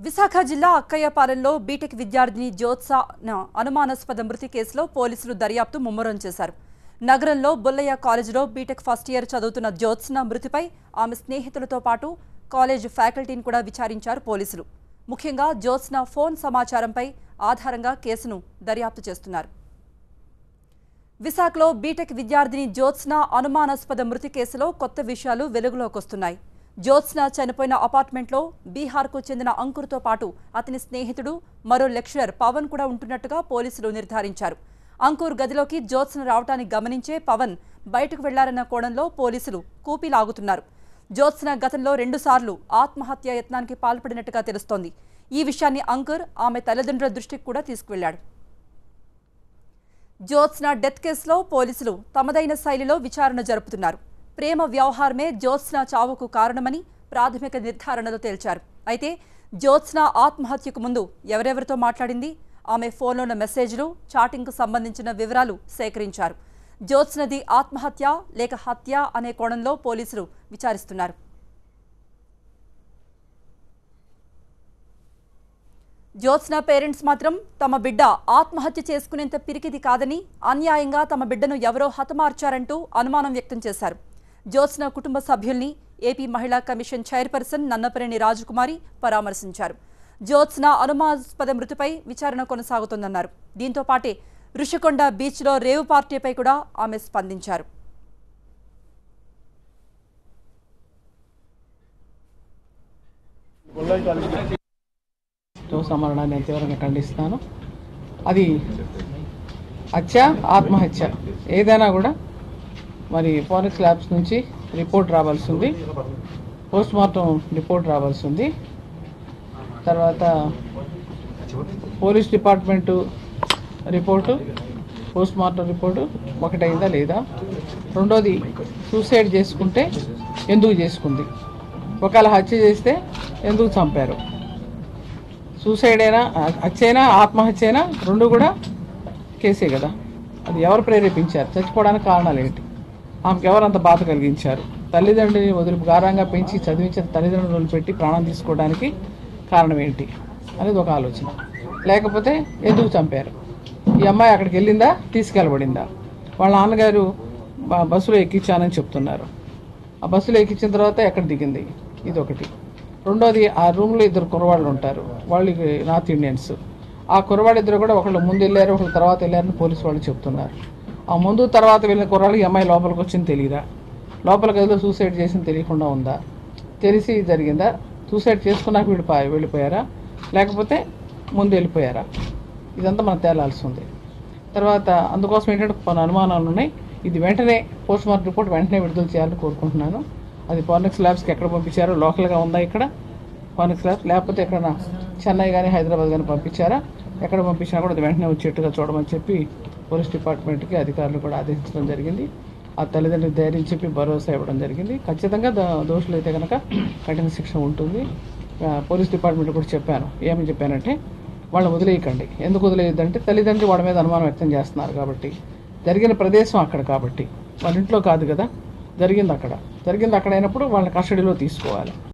విశాఖ జిల్లా అక్కయ్యపాలెంలో బీటెక్ విద్యార్థిని జ్యోత్స అనుమానాస్పద మృతి కేసులో పోలీసులు దర్యాప్తు ముమ్మరం చేశారు నగరంలో బుల్లయ్య కాలేజీలో బీటెక్ ఫస్ట్ ఇయర్ చదువుతున్న జ్యోత్స్న మృతిపై ఆమె స్నేహితులతో పాటు కాలేజ్ ఫ్యాకల్టీని కూడా విచారించారు పోలీసులు ముఖ్యంగా జ్యోత్స్న ఫోన్ సమాచారంపై ఆధారంగా కేసును దర్యాప్తు చేస్తున్నారు విశాఖలో బీటెక్ విద్యార్థిని జ్యోత్స్న అనుమానాస్పద మృతి కేసులో కొత్త విషయాలు వెలుగులోకి వస్తున్నాయి జ్యోత్స్న చనిపోయిన అపార్ట్మెంట్లో బీహార్కు చెందిన అంకుర్తో పాటు అతని స్నేహితుడు మరో లెక్చరర్ పవన్ కూడా ఉంటున్నట్టుగా పోలీసులు నిర్ధారించారు అంకుర్ గదిలోకి జ్యోత్స్న రావటాన్ని గమనించే పవన్ బయటకు వెళ్లారన్న కోణంలో పోలీసులు కూపీ లాగుతున్నారు జ్యోత్స్న గతంలో రెండుసార్లు ఆత్మహత్య యత్నానికి పాల్పడినట్టుగా తెలుస్తోంది ఈ విషయాన్ని అంకుర్ ఆమె తల్లిదండ్రుల దృష్టికి కూడా తీసుకువెళ్లాడు జ్యోత్స్న డెత్ కేసులో పోలీసులు తమదైన శైలిలో విచారణ జరుపుతున్నారు ప్రేమ వ్యవహారమే జ్యోత్స్న చావుకు కారణమని ప్రాథమిక నిర్ధారణలో తేల్చారు అయితే జ్యోత్స్న ఆత్మహత్యకు ముందు ఎవరెవరితో మాట్లాడింది ఆమె ఫోన్లో ఉన్న మెసేజ్లు చాటింగ్కు సంబంధించిన వివరాలు సేకరించారు జ్యోత్స్నది ఆత్మహత్య లేక హత్య అనే కోణంలో పోలీసులు విచారిస్తున్నారు జ్యోత్స్న పేరెంట్స్ మాత్రం తమ బిడ్డ ఆత్మహత్య చేసుకునేంత పిరికిది కాదని అన్యాయంగా తమ బిడ్డను ఎవరో హతమార్చారంటూ అనుమానం వ్యక్తం చేశారు జ్యోత్స్న కుటుంబ సభ్యుల్ని ఏపీ మహిళా కమిషన్ చైర్పర్సన్ నన్నపరేణి రాజకుమారి పరామర్శించారు జ్యోత్స్న అనుమానాస్పద మృతిపై విచారణ కొనసాగుతోందన్నారు దీంతో పాటే ఋషికొండ బీచ్లో రేవు పార్టీపై కూడా ఆమె స్పందించారు తో సమరణాన్ని నేను తీవ్రంగా ఖండిస్తాను అది హత్య ఆత్మహత్య ఏదైనా కూడా మరి ఫోరెన్స్ ల్యాబ్స్ నుంచి రిపోర్ట్ రావాల్సి ఉంది పోస్ట్ మార్టం రిపోర్ట్ రావాల్సి ఉంది తర్వాత police department report post mortem report ఒకటైందా లేదా రెండోది సూసైడ్ చేసుకుంటే ఎందుకు చేసుకుంది ఒకవేళ హత్య చేస్తే ఎందుకు చంపారు సూసైడ్ అయినా హత్యైనా ఆత్మహత్య అయినా రెండు కూడా కేసే కదా అది ఎవరు ప్రేరేపించారు చచ్చిపోవడానికి కారణాలు ఏంటి ఆమెకు ఎవరు అంత బాధ కలిగించారు తల్లిదండ్రుని వదిలి గారంగా పెంచి చదివించిన తల్లిదండ్రులను వదిలిపెట్టి ప్రాణం తీసుకోవడానికి కారణం ఏంటి అనేది ఒక ఆలోచన లేకపోతే ఎందుకు చంపారు ఈ అమ్మాయి అక్కడికి వెళ్ళిందా తీసుకెళ్ళబడిందా వాళ్ళ నాన్నగారు బ- బస్సులో ఎక్కించానని చెప్తున్నారు ఆ బస్సులో ఎక్కించిన తర్వాత ఎక్కడ దిగింది ఇది ఒకటి రెండోది ఆ రూమ్లో ఇద్దరు కుర్రవాళ్ళు ఉంటారు వాళ్ళు నార్త్ ఇండియన్స్ ఆ కుర్రవాళ్ళు ఇద్దరు కూడా ఒకళ్ళు ముందు వెళ్ళారు ఒకళ్ళు తర్వాత వెళ్ళారని పోలీసు వాళ్ళు చెప్తున్నారు ఆ ముందు తర్వాత వెళ్ళిన కుర్రాళ్ళు ఈ అమ్మాయి లోపలికి వచ్చింది తెలియదా లోపల గదిలో సూసైడ్ చేసింది తెలియకుండా ఉందా తెలిసి జరిగిందా సూసైడ్ చేసుకున్నాక వెళ్ళిపో వెళ్ళిపోయారా లేకపోతే ముందు వెళ్ళిపోయారా ఇదంతా మనం తేలాల్సి ఉంది తర్వాత అందుకోసం ఏంటంటే కొన్ని అనుమానాలు ఉన్నాయి ఇది వెంటనే పోస్ట్ మార్టం రిపోర్ట్ వెంటనే విడుదల చేయాలని కోరుకుంటున్నాను అది ఫారెనిక్స్ ల్యాబ్స్కి ఎక్కడ పంపించారో లోకల్గా ఉందా ఇక్కడ ఫారెనిక్స్ ల్యాబ్స్ లేకపోతే ఎక్కడైనా చెన్నై కానీ హైదరాబాద్ కానీ పంపించారా ఎక్కడ పంపించినా కూడా అది వెంటనే వచ్చేట్టుగా చూడమని చెప్పి పోలీస్ డిపార్ట్మెంట్కి అధికారులు కూడా ఆదేశించడం జరిగింది ఆ తల్లిదండ్రులకు ధైర్యం చెప్పి భరోసా ఇవ్వడం జరిగింది ఖచ్చితంగా ద- దోషులు అయితే కనుక కఠిన శిక్ష ఉంటుంది ఆ, పోలీస్ డిపార్ట్మెంట్ కూడా చెప్పాను ఏమని చెప్పానంటే వాళ్ళని వదిలేయకండి ఎందుకు వదిలేయద్దంటే తల్లిదండ్రులు వాళ్ళ మీద అనుమానం వ్యక్తం చేస్తున్నారు కాబట్టి జరిగిన ప్రదేశం అక్కడ కాబట్టి వాళ్ళ ఇంట్లో కాదు కదా జరిగింది అక్కడ జరిగింది అక్కడ అయినప్పుడు వాళ్ళని కస్టడీలో తీసుకోవాలి